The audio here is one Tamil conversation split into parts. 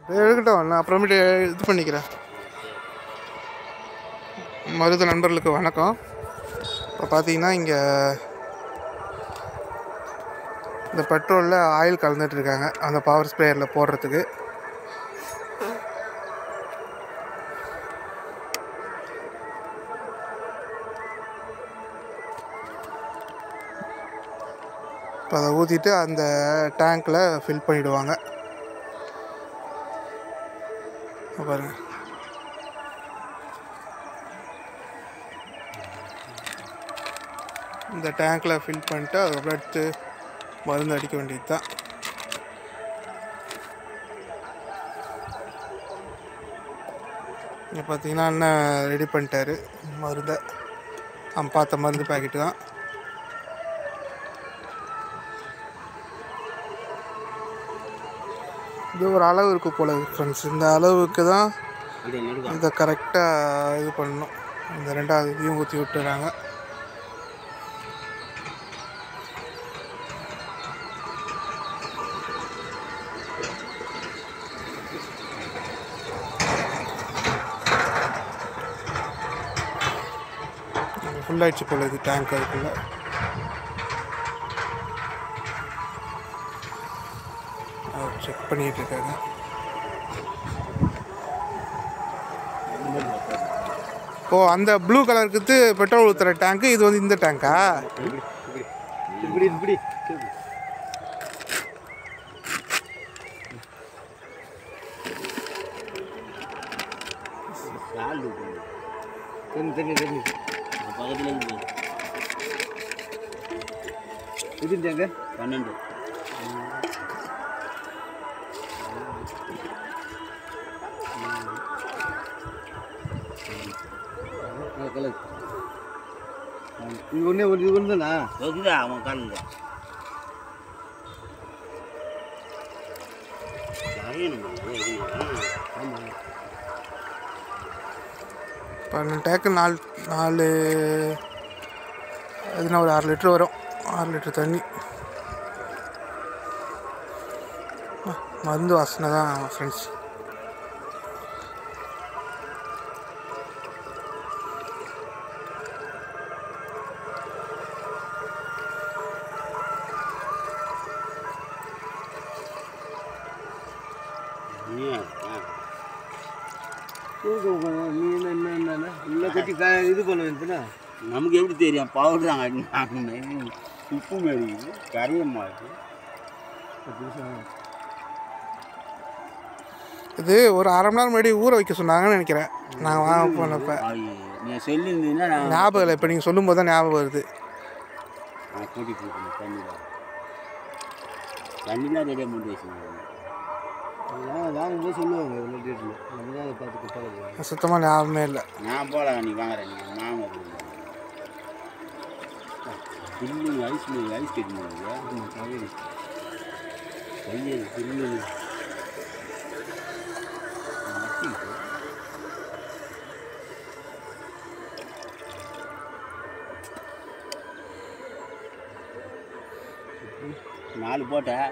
எடுக்கட்டும் நான் அப்புறமேட்டு இது பண்ணிக்கிறேன் மருத நண்பர்களுக்கு வணக்கம் இப்போ பார்த்தீங்கன்னா இங்கே இந்த பெட்ரோலில் ஆயில் கலந்துட்டு இருக்காங்க அந்த பவர் ஸ்ப்ரேயரில் போடுறதுக்கு இப்போ அதை ஊற்றிட்டு அந்த டேங்க்கில் ஃபில் பண்ணிவிடுவாங்க பாருங்க இந்த டேங்க்கில் ஃபில் பண்ணிட்டு அதுக்கப்புறம் எடுத்து மருந்து அடிக்க வேண்டியது தான் இங்கே பார்த்தீங்கன்னா அண்ணன் ரெடி பண்ணிட்டாரு மருந்தை அவன் பார்த்த மருந்து பாக்கெட்டு தான் இது ஒரு அளவு இருக்குது போல ஃப்ரெண்ட்ஸ் இந்த அளவுக்கு தான் இது நெடுவா இதை கரெக்டாக இது பண்ணணும் இந்த ரெண்டாவது இதையும் ஊற்றி விட்டுறாங்க ஃபுல் ஆயிடுச்சு போல இது டேங்க் அதுக்குள்ள செக் பண்ணிட்டு இருக்காங்க ஓ அந்த ப்ளூ கலருக்கு பெட்ரோல் ஊற்றுற டேங்க்கு இது வந்து இந்த டேங்க்கா இப்படி இப்படி தண்ணி தண்ணி தண்ணி பக்கத்தில் இருக்குது இதுட்டாங்க பன்னெண்டு கலர் இது ஒன்றே ஒரு இது ஒன்று தானா இருக்குதா அவன் காலில் ஆமாம் பன்னெண்டு டேங்க்கு நாலு நாலு அதுனா ஒரு ஆறு லிட்டர் வரும் ஆறு லிட்டர் தண்ணி ஆ, மருந்து வாசனை தான் ஃப்ரெண்ட்ஸ் நீ என்ன என்ன என்ன இல்லை கட்டி க இது பண்ண வேண்டியதுனா நமக்கு எப்படி தெரியும் பவுடராங்க உப்பு மாரி கரைய மாட்டு இது ஒரு அரை மணி நேரம் முன்னாடி ஊற வைக்க சொன்னாங்கன்னு நினைக்கிறேன் நான் வாங்க போனப்ப நீ சொல்லியிருந்தீங்கன்னா நான் ஞாபகம் இல்லை இப்போ நீங்கள் சொல்லும்போது தான் ஞாபகம் வருது நான் கூட்டிகிட்டு இருக்கேன் தண்ணியில் தண்ணிலாம் ரெடியாக மூடி வச்சுருந்தேன் வாங்கும்போது சொல்லுவாங்க இவ்வளோ டேட்டில் நம்ம தான் அதை பார்த்து பழகுவோம் சுத்தமாக ஞாபகமே இல்லை நான் போல நீ வாங்குறேன் நீ மாமா பில்லு ஐஸ் ஐஸ் கட்டி முடியாது கையை பில்லு நாலு போட்டேன்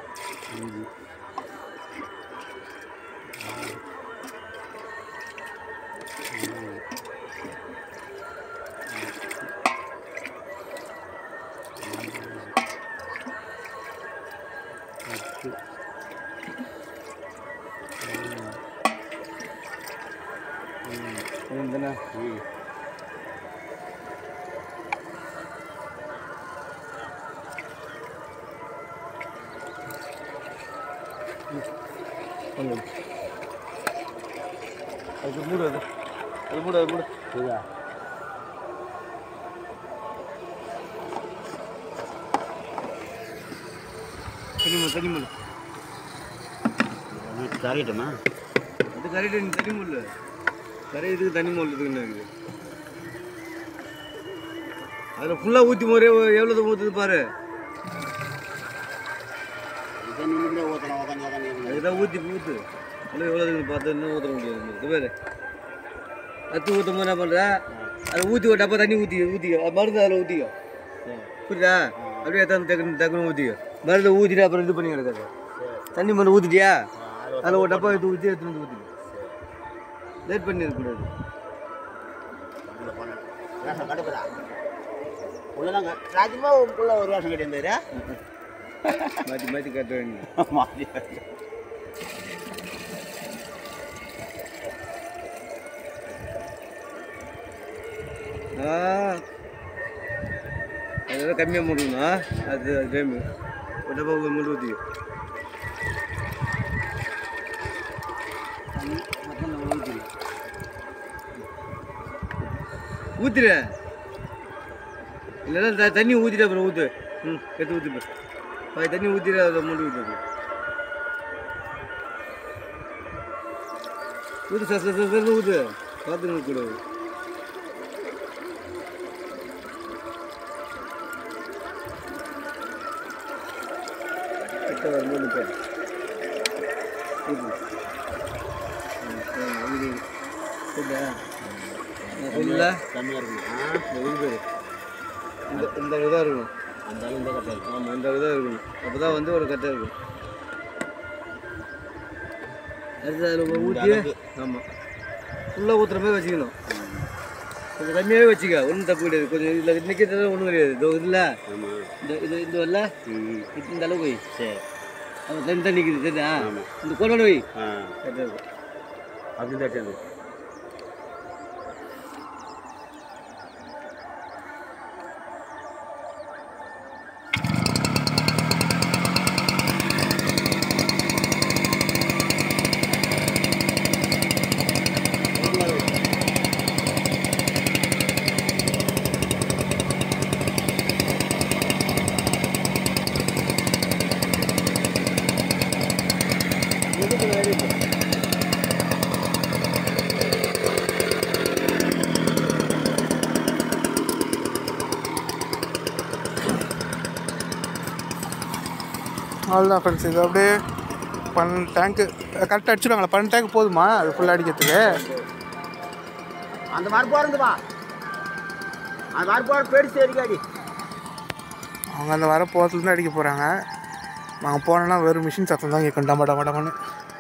தானே ம் கொஞ்சம் அது மூடு அது அது மூடு அது மூடு சரியா தண்ணி மூடு தண்ணி மூடு கரையட்டுமா அது கரெக்டாக நீ தண்ணி மூடல கரை இதுக்கு தண்ணி மூடலுக்கு என்ன இருக்குது அதில் ஃபுல்லாக ஊற்றி முறையே எவ்வளோ ஊற்றுது பாரு இதை நிமிடம் ஊற்றலாம் உட்காந்து உட்காந்து அதுதான் ஊற்றி ஊற்று அதில் எவ்வளோ இருக்குன்னு பார்த்து என்ன ஊற்ற முடியாது இது பேர் அத்து ஊற்றும் போது என்ன பண்ணுற அதை ஊற்றி ஒரு டப்பா தண்ணி ஊற்றி ஊற்றிக்கோ மருந்து அதில் ஊற்றிக்கோ புரியுதா அப்படியே தந்து டக்குனு டக்குனு ஊற்றிக்கோ மருந்து ஊற்றிட்டு அப்புறம் இது பண்ணி கிடக்காது தண்ணி மருந்து ஊற்றிட்டியா அதில் ஒரு டப்பா எடுத்து ஊற்றி எடுத்துட்டு வந்து ஊற்றி லேட் பண்ணிடக்கூடாது ரேஷன் கடுப்புதா உள்ளதாங்க ராஜ்மா உள்ள ஒரு வருஷம் கட்டியிருந்தாரு மாற்றி மாற்றி கட்ட வேண்டியது ஆ அதெல்லாம் கம்மியாக முடியுமா அது டைமு ஒரு டப்பா மட்டும் ஊற்றி ஊத்துற இல்லைன்னா த- தண்ணி ஊற்றிட்டு அப்புறம் ஊற்று ம் எடுத்து ஊற்று பாதி தண்ணி ஊற்றிட்டு அதை மூடி ஊற்று ஊற்று சார் சார் சார் ஊற்று பார்த்துங்க கூடாது கிட்ட வரும்போது பாரு. ஊத்து. ம், சரி, ஊது. சரிடா? நான் சொல்லல கம்மியாக இருக்குமா இந்த இது பாரு. இந்த இந்த இதாக இருக்கணும் அந்த அளவு இந்த கட்டை ஆமாம் இந்த இதாக இருக்கணும் அப்போ தான் வந்து ஒரு கரெக்டாக இருக்கும் அடுத்து அதில் ஊற்றி ஆமாம் ஃபுல்லாக ஊற்றுற மாதிரி வச்சுக்கணும் கொஞ்சம் கம்மியாகவே வச்சுக்க ஒன்றும் தப்பு கிடையாது கொஞ்சம் இதில் நிற்கிறது ஒன்றும் கிடையாது இதோ இதில் ஆமாம் இந்த இது இந்த வரல ம் இந்த அளவு வை சரி அவன் தண்ணி தண்ணி நிற்குது சரிதா ஆமாம் இந்த கோலோட வை ஆ கரெக்டாக இருக்கும் அப்படி தட்டது அவ்வளோதான் ஃப்ரெண்ட்ஸ் இது அப்படியே பன்னெண்டு டேங்க்கு கரெக்டாக அடிச்சிடுவாங்களா பன்னெண்டு டேங்க் போதுமா அது ஃபுல்லாக அடிக்கிறதுக்கு அந்த மாதிரி போகிறதுப்பா அந்த மாதிரி போகிற பெருசு இருக்காடி அவங்க அந்த வர போகிறதுலேருந்து அடிக்க போகிறாங்க நாங்கள் போனோன்னா வெறும் மிஷின் சத்தம் தான் கேட்கும் டமா டமா டமான்னு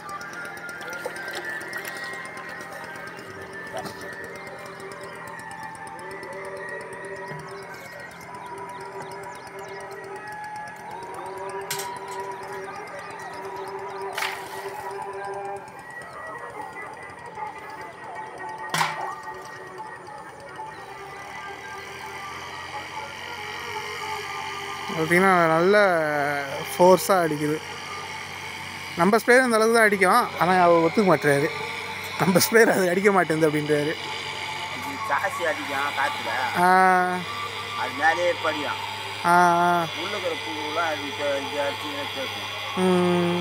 பார்த்தீங்கன்னா நல்ல ஃபோர்ஸாக அடிக்குது நம்ம ஸ்ப்ரேயர் அந்த அளவுக்கு தான் அடிக்கும் ஆனால் அவர் ஒத்துக்க மாட்டுறாரு நம்ம ஸ்ப்ரேயர் அது அடிக்க மாட்டேங்குது அப்படின்றாரு ஜாஸ்தி அடிக்கும் காற்றுல ஆ, அது மேலேயே படிக்கும் ஆ, உள்ள இருக்கிற பூவெல்லாம் அது இப்போ இது அடிச்சு கேட்கும் ம்.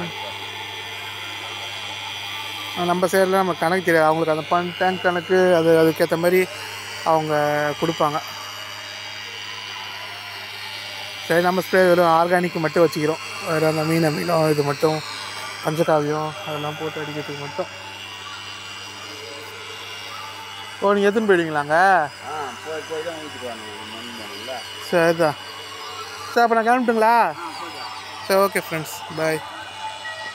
நம்ம சைடில் நம்ம கணக்கு தெரியாது அவங்களுக்கு அந்த பன் டேங்க் கணக்கு அது அதுக்கேற்ற மாதிரி அவங்க கொடுப்பாங்க சரி நம்ம ஸ்ப்ரே வெறும் ஆர்கானிக் மட்டும் வச்சுக்கிறோம் வேறு அந்த மீன் அமிலம் இது மட்டும் பஞ்சகாவியம் அதெல்லாம் போட்டு அடிக்கிறதுக்கு மட்டும் ஓ நீங்கள் எத்தனை போயிடுவீங்களாங்க ஆ போய் போய் தான் ஊற்றிட்டு வரணும் மணி மணில சரிதான் சரி அப்போ நான் கிளம்பிட்டுங்களா ஆ போய்ட்டு வா. சரி ஓகே ஃப்ரெண்ட்ஸ் பாய்